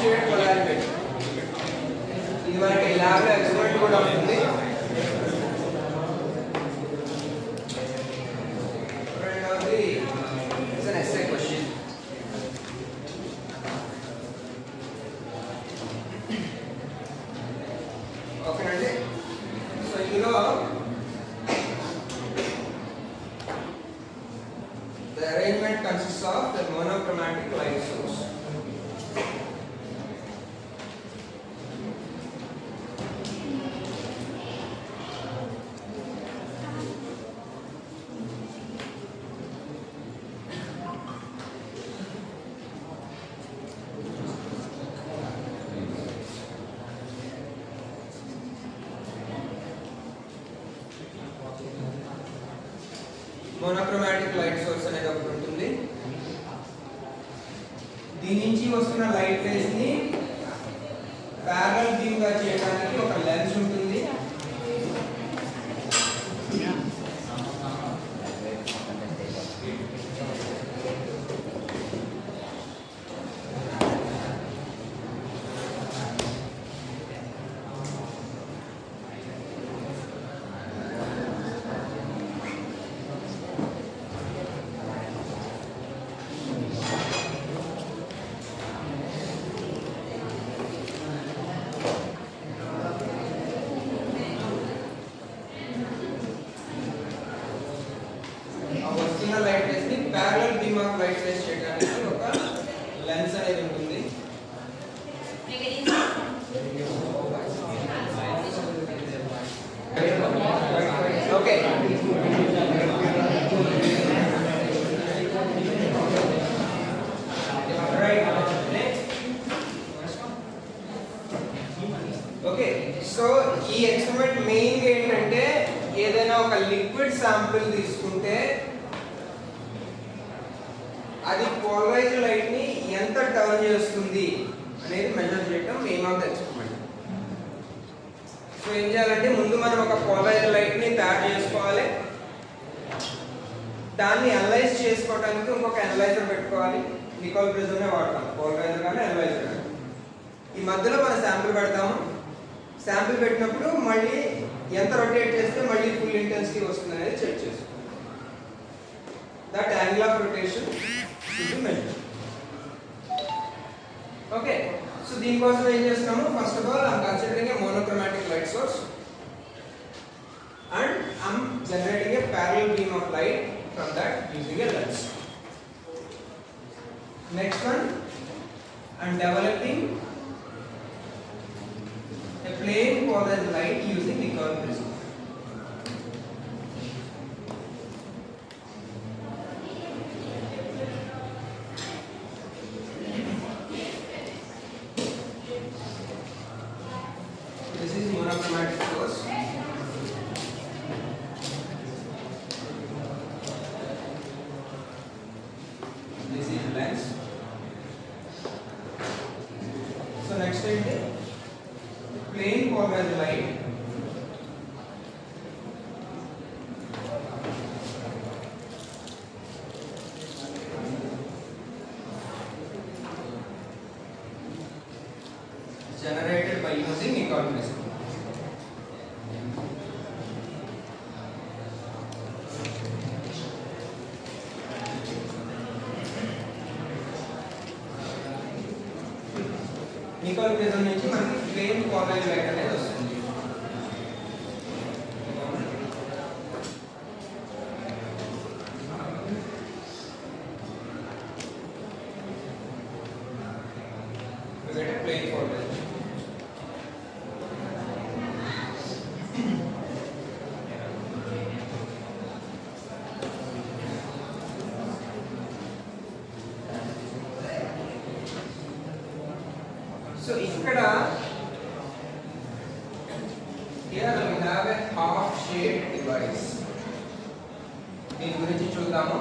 Shade polarity ఇది మనకి ల్యాబ్లో ఎక్స్పెరిమెంట్ కూడా ఉంటుంది రెండవది ఇట్స్ అన్ ఎస్ఐ క్వశ్చన్ ఓకేనండి సో ఇందులో The arrangement consists of the monochromatic light source. Monochromatic light source అనేది ఒకటి ఉంటుంది దీని నుంచి వస్తున్న లైట్ రేస్ ని ప్యారల్ బీమ్ గా చేయడానికి ఒక లెన్స్ ఉంటుంది ఆ వస్తున్న లైట్ రేస్ ని parallel beam of light rays చేయడానికి ఒక లెన్స్ అనేది ఉంటుంది ఓకే ఓకే సో ఈ ఎక్స్పెరిమెంట్ మెయిన్ ఏంటంటే ఏదైనా ఒక లిక్విడ్ శాంపిల్ తీసుకుంటే అది పోలరైజ్ లైట్ ని ఎంత టర్న్ చేస్తుంది అనేది మెజర్ చేయడం main of the experiment so ఏం చేయాలంటే ముందు మనం ఒక పోలరైజ్ లైట్ ని తయారు చేసుకోవాలి దాన్ని అనలైజ్ చేసుకోవడానికి ఇంకొక అనలైజర్ పెట్టుకోవాలి నికోల్ ప్రిజమే వాడతాం పోలరైజర్ కానీ అనలైజర్ కానీ ఈ మధ్యలో మనం శాంపిల్ పెడతాము శాంపిల్ పెట్టినప్పుడు మళ్ళీ ఎంత రొటేట్ చేస్తే మళ్ళీ ఫుల్ ఇంటెన్సిటీ వస్తుంది అనేది చెక్ చేసుకోవాలి దట్ యాంగిల్ ఆఫ్ రొటేషన్ ఇది మెజర్ ఓకే సో దీనికోసం ఏం చేస్తున్నాము first of all I'm considering a monochromatic light source and I'm generating a parallel beam of light from that using a lens next one i'm developing a plane polarized light using Nikon prism This is monochromatic source. This is lens. So next ఏంటి plane polarized light. generated by using Nikon prism. Nicol prism నుంచి మనకి plane polarise light అనేది వస్తుంది We get a plane polarized. So ఇక్కడ here we have a half shade device దీని గురించి చూద్దాము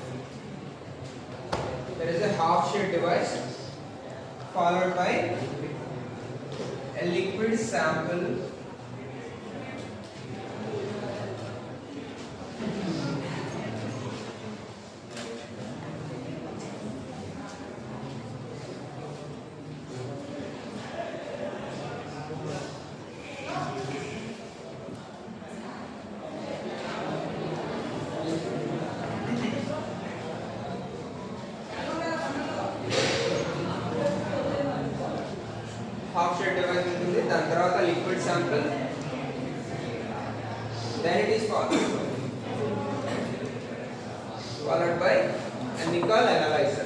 there is a half shade device followed by a liquid sample sample then it is false followed by a nickel analyzer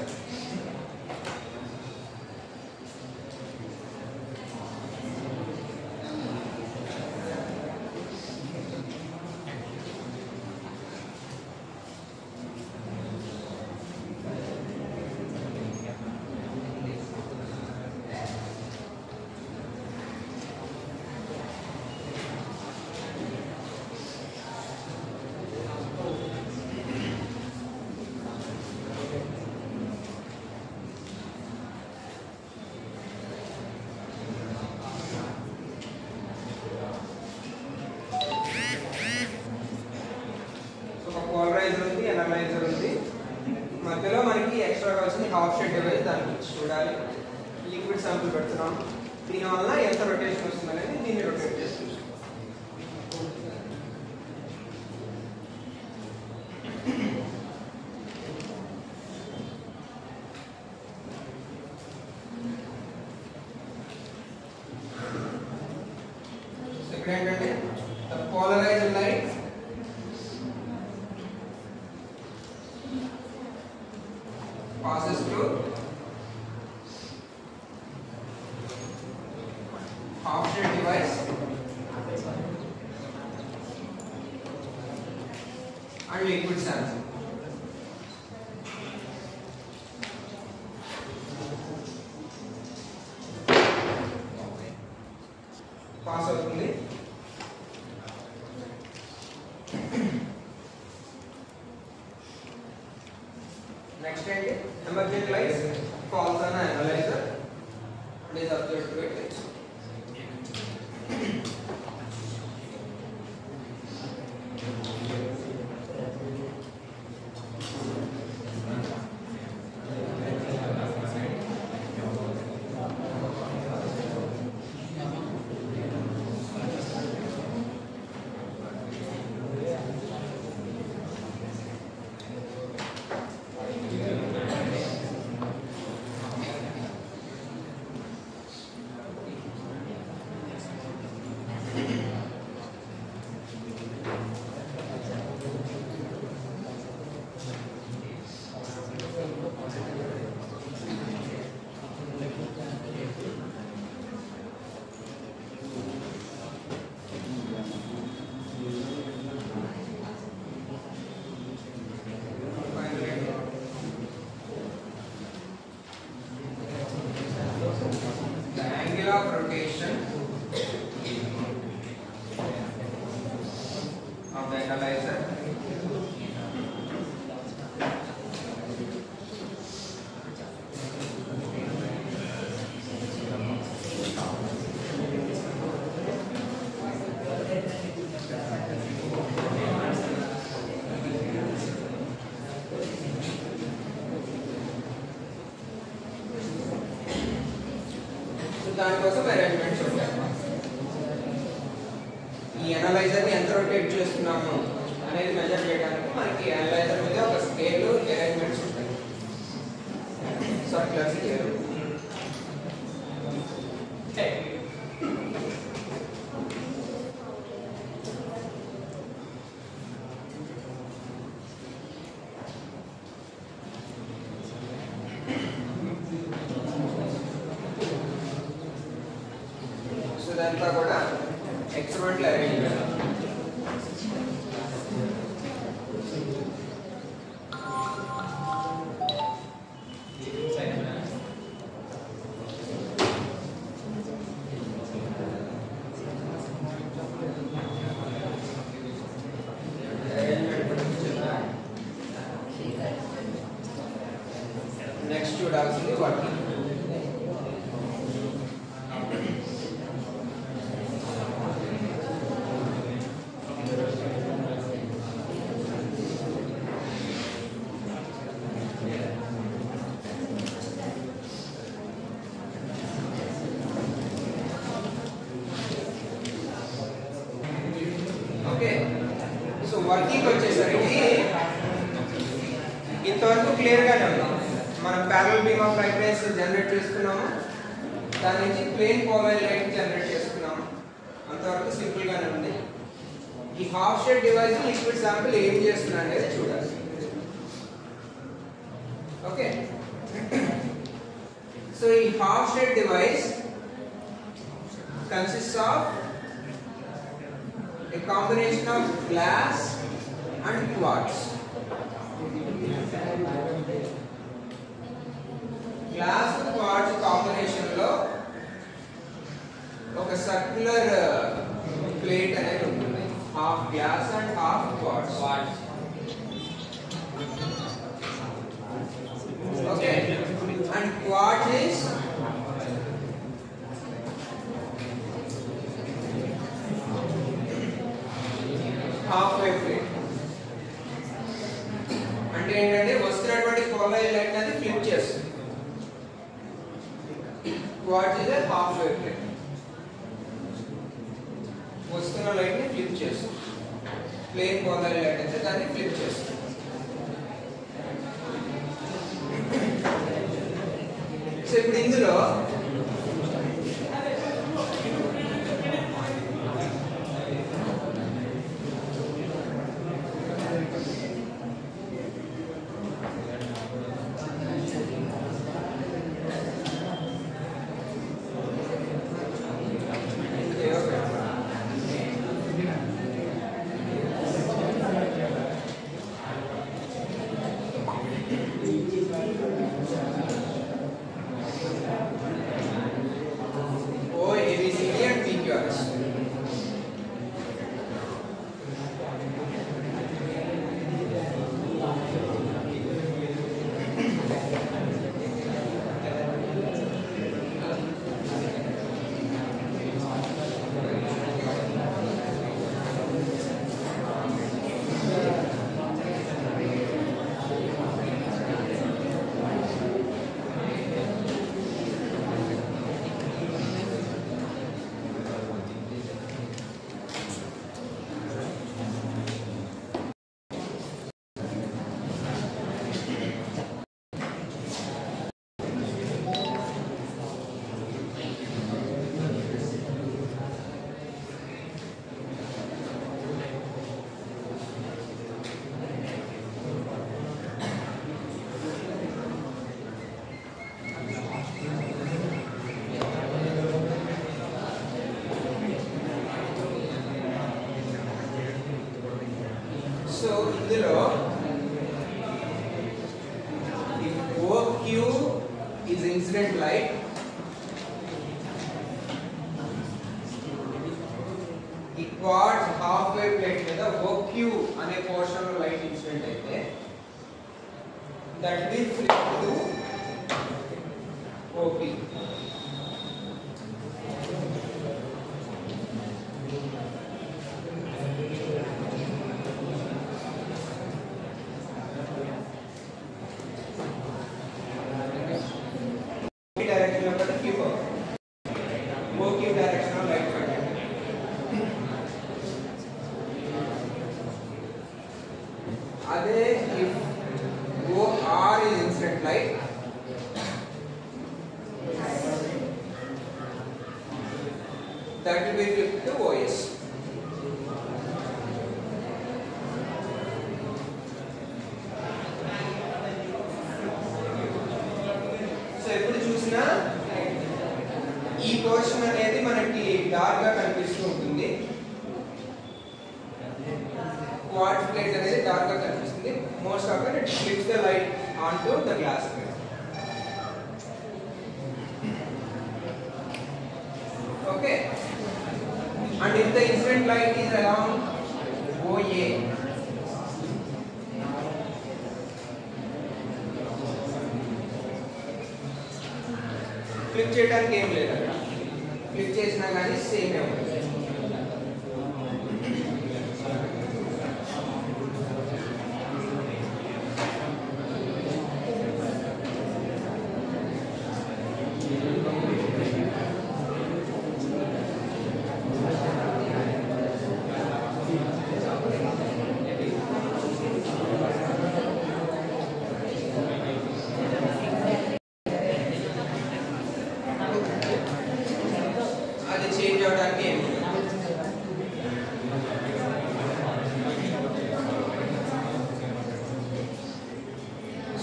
so ఒక polariser ఉంది analyser ఉంది మధ్యలో మనకి extra కావాల్సింది half shade device దానికి చూడాలి లిక్విడ్ శాంపుల్ పెడుతున్నాం దీనివల్ల ఎంత రొటేషన్ వస్తుంది అనేది దీన్ని రొటేట్ చేసి చూస్తాం సో ఇక్కడ ఏంటంటే polarise light passes through half shade device and liquid sample. Pass అవుతుంది నెక్స్ట్ ఏంటి ఎమర్జెంట్ లైట్స్ ఫాల్స్ అన్న analyser please observe to it The angle of rotation of the analyzer so దానికోసం అరేంజ్మెంట్స్ ఉంటాయి ఈ అనలైజర్ ని ఎంత రొటేట్ చేస్తున్నాము అనేది మెజర్ చేయడానికి మనకి అనలైజర్ మీద ఒక స్కేల్ అరేంజ్మెంట్స్ ఉంటాయి సర్క్యులర్ స్కేల్ సో ఇదంతా కూడా ఎక్స్పెరిమెంటల్ అరేంజ్మెంట్ నెక్స్ట్ చూడాల్సింది వర్కింగ్ ఓకే సో వర్కింగ్ వచ్చేసరికి ఇంతవరకు క్లియర్ గానే ఉంది మనం parallel beam of light rays generate చేసుకున్నాము దాని నుంచి ప్లేన్ పోలర్ లైట్ జనరేట్ చేసుకున్నాము అంతవరకు సింపుల్ గానే ఉంది ఈ half shade device liquid sample ఏం చేస్తున్నా అనేది చూడాలి ఓకే సో ఈ half shade device consists of a combination of glass and quartz. Glass quartz combination లో ఒక సర్క్యులర్ ప్లేట్ అనేది ఉంటుంది half glass and half quartz okay and quartz is half way plate అంటే ఏంటంటే వస్తున్నటువంటి కోలైల్ లైట్ అనేది ఫ్లిప్ చేస్తుంది what is half way plate వస్తున్న లైట్ ని ఫ్లిప్ చేస్తుంది ప్లేన్ కోలైల్ లైట్ అయితే దాన్ని ఫ్లిప్ చేస్తుంది సో ఇప్పుడు ఇందులో O, A, B, C, D and PQRs. So ఇందులో OQ is incident light ఈ క్వార్ట్స్ హాఫ్ వే ప్లేట్ మీద OQ అనే పోర్షన్ లో లైట్ ఇన్సిడెంట్ అయితే that be flip to OP ఈ డైరెక్షన్ లో కూడా క్యూబ్ OQ డైరెక్షన్ లో లైట్ పడుతుంది అదే if OR is incident light that will be flipped to OS. So ఎప్పుడు చూసినా ఈ పోర్షన్ అనేది మనకి డార్క్ గా కనిపిస్తూ ఉంటుంది క్వార్ట్జ్ ప్లేట్ అనేది డార్క్ గా కనిపిస్తుంది most of it flips the light on to the glass plate okay and if the incident light is around OA flip చేయడానికి ఏం లేదు అక్కడ ఫ్లిప్ చేసినా కానీ సేమ్ ఉంటుంది అది చేంజ్ అవడానికి ఏం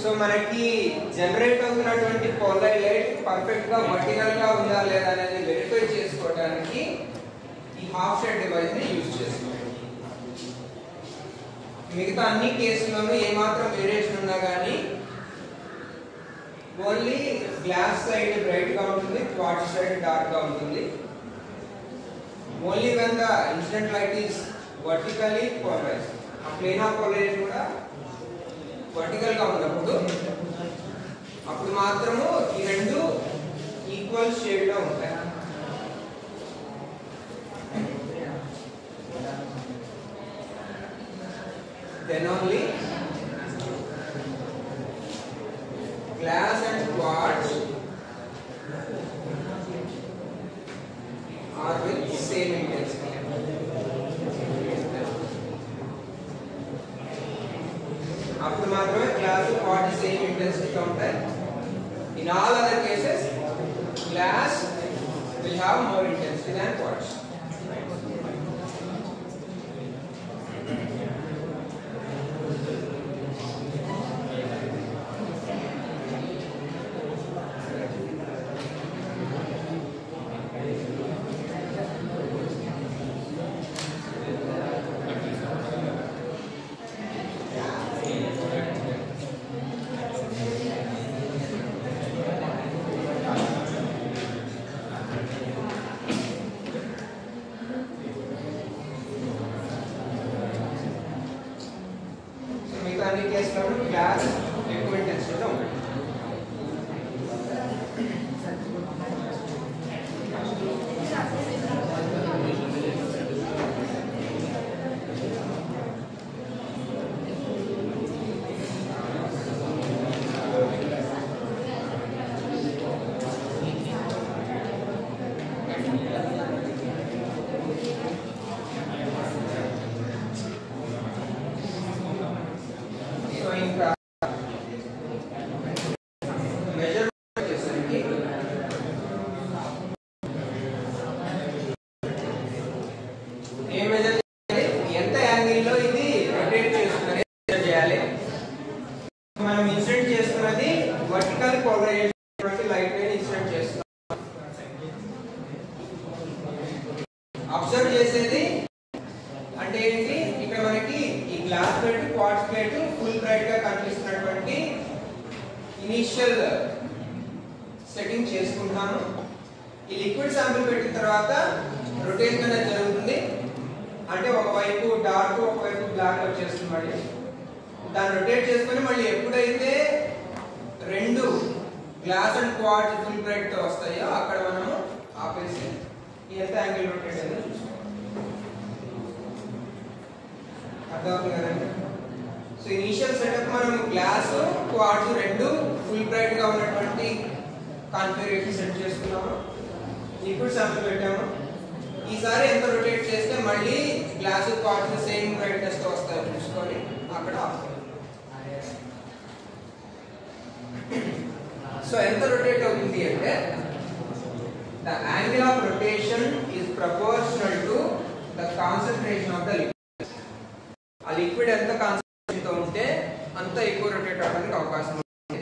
సో మనకి జనరేట్ అవుతున్నటువంటి పోలర్ లైట్ పర్ఫెక్ట్ గా వర్టికల్ గా ఉందా లేదా అనేది వెరిఫై చేసుకోవడానికి ఈ హాఫ్ షేడ్ డివైస్ ని యూజ్ చేస్తున్నాం మిగతా అన్ని కేసుల్లోనూ ఏమాత్రం వేరియేషన్ ఉన్నా కానీ ఓన్లీ గ్లాస్ సైడ్ బ్రైట్ గా ఉంటుంది క్వార్టర్ సైడ్ డార్క్ గా ఉంటుంది only when the incident light is vertically polarise ఆ ప్లేన్ ఆఫ్ పోలరైజేషన్ కూడా వర్టికల్ గా ఉన్నప్పుడు అప్పుడు మాత్రము ఈ రెండు ఈక్వల్ షేడ్ లో ఉంటాయి then only glass and quartz are with same intensity. అప్పుడు మాత్రమే గ్లాస్ క్వార్ట్జ్ సేమ్ ఇంటెన్సిటీగా ఉంటాయి in all other cases glass will have more intensity than quartz so మిగతా అన్ని కేసులలో గ్లాస్ ఎక్కువ ఇంటెన్సిటీలో ఉంటుంది సో ఇంకా మెజర్మెంట్ వచ్చేసరికి ఏం మెజర్ చేయాలి ఎంత యాంగిల్లో ఇది రొటేట్ చేస్తున్నది మెజర్ చేయాలి మనం ఇన్సిడెంట్ చేస్తున్నది వర్టికల్ పోలరైజేషన్ లైట్ ని ఇన్సిడెంట్ చేస్తున్నాం అబ్జర్వ్ చేసేది అంటే ఏంటి ఇక్కడ మనకి ఈ glass plate quartz plate full bright గా కనిపిస్తున్నటువంటి ఇనిషియల్ సెట్టింగ్ చేసుకుంటాను ఈ లిక్విడ్ శాంపిల్ పెట్టిన తర్వాత రొటేషన్ అనేది జరుగుతుంది అంటే ఒకవైపు డార్క్ ఒకవైపు బ్లాక్ వచ్చేస్తుంది మళ్ళీ దాన్ని రొటేట్ చేసుకొని మళ్ళీ ఎప్పుడైతే రెండు glass and quartz full bright తో వస్తాయో అక్కడ మనము ఆపేసి ఎంత యాంగిల్ రొటేట్ అయిందో చూసుకోవాలి అర్థమవుతుంది కదండి సో ఇనిషియల్ సెటప్ మనం గ్లాస్ క్వార్ట్స్ రెండు ఫుల్ బ్రైట్ గా ఉన్నటువంటి కాన్ఫిగరేషన్ సెట్ చేసుకున్నాము లిక్విడ్ శాంపుల్ పెట్టాము ఈసారి ఎంత రొటేట్ చేస్తే మళ్ళీ గ్లాస్ క్వార్ట్స్ సేమ్ బ్రైట్నెస్ తో వస్తాయో చూసుకొని అక్కడ ఆపుతాం సో ఎంత రొటేట్ అవుతుంది అంటే the angle of rotation is proportional to the concentration of the liquid ఆ లిక్విడ్ ఎంత కాన్సన్ట్రేషన్ తో ఉంటే అంత ఎక్కువ రొటేట్ అవడానికి అవకాశం ఉంది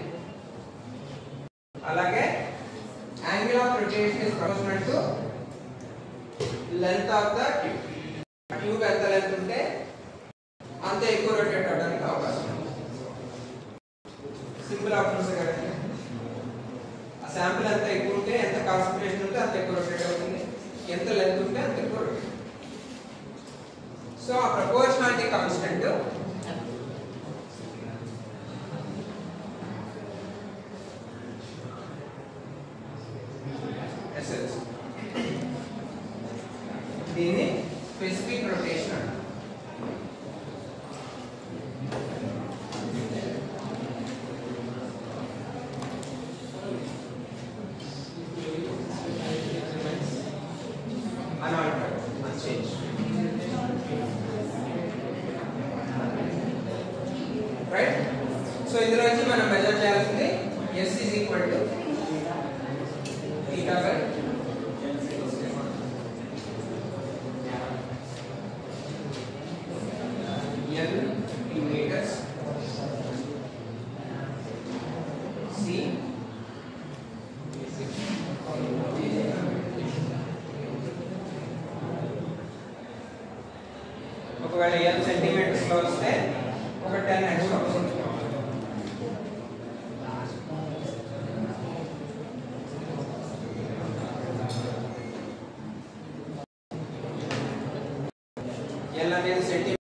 అలాగే angle of rotation is proportional to length of the tube tube ఎంత లెంత్ ఉంటే అంత ఎక్కువ రొటేట్ అవడానికి అవకాశం ఉంది సింపుల్ ఆప్షన్స్ కదండి ఆ శాంపిల్ ఎంత ఎక్కువ ఉంటే ఎంత కాన్సన్ట్రేషన్ ఉంటే అంత ఎక్కువ రొటేట్ అవుతుంది ఎంత లెంత్ ఉంటే అంత ఎక్కువ రొటేట్ సో ఆ ప్రపోర్షనాలిటీ కాన్స్టెంట్ ఎస్ఎస్ దీన్ని స్పెసిఫిక్ రొటేషన్ అంటారు unaltered, unchanged. రైట్ సో ఇందులో నుంచి మనం మెజర్ చేయాల్సింది S is equal to theta by L in meters C ఒకవేళ ఎల్ సెంటీమీటర్స్ లో వస్తే ఒక టెన్ ఎక్స్ట్రా వస్తుంది ఎల్ అనేది సెంటీమీటర్